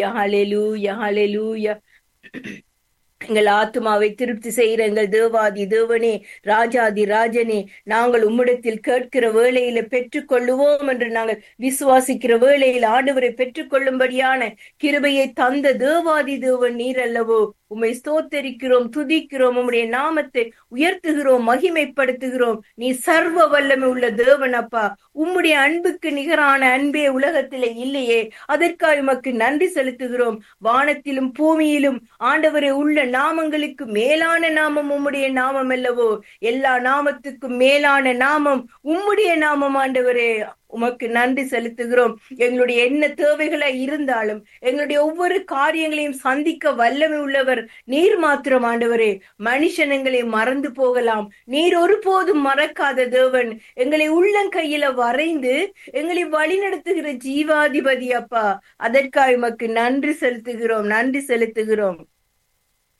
ஹalleluya ஹalleluya எங்கள் ஆத்மாவை திருப்தி செய்கிற எங்கள் தேவாதி தேவனே ராஜாதி ராஜனே நாங்கள் உம்மிடத்தில் கேட்கிற வேளையில பெற்றுக்கொள்ளுவோம் என்று நாங்கள் விசுவாசிக்கிற வேளையில் ஆண்டவரை பெற்றுக்கொள்ளும்படியான கிருபையை தந்த தேவாதி தேவன் நீர் அல்லவோ உம்மை ஸ்தோத்தரிக்கிறோம் துதிக்கிறோம் உம்முடைய நாமத்தை உயர்த்துகிறோம் மகிமைப்படுத்துகிறோம் நீ சர்வ வல்லமை உள்ள தேவன் அப்பா உம்முடைய அன்புக்கு நிகரான அன்பே உலகத்திலே இல்லையே அதற்காக உமக்கு நன்றி செலுத்துகிறோம் வானத்திலும் பூமியிலும் ஆண்டவரே உள்ள நாமங்களுக்கு மேலான நாமம் உம்முடைய நாமம் அல்லவோ எல்லா நாமத்துக்கும் மேலான நாமம் உம்முடைய நாமம் ஆண்டவரே உமக்கு நன்றி செலுத்துகிறோம் எங்களுடைய என்ன தேவைகளை இருந்தாலும் எங்களுடைய ஒவ்வொரு காரியங்களையும் சந்திக்க வல்லமை உள்ளவர் நீர் மாத்திரம் ஆண்டவரே மனுஷன் எங்களை மறந்து போகலாம் நீர் ஒருபோதும் மறக்காத தேவன் எங்களை உள்ளங்கையில வரைந்து எங்களை வழிநடத்துகிற ஜீவாதிபதி அப்பா அதற்காக உமக்கு நன்றி செலுத்துகிறோம் நன்றி செலுத்துகிறோம்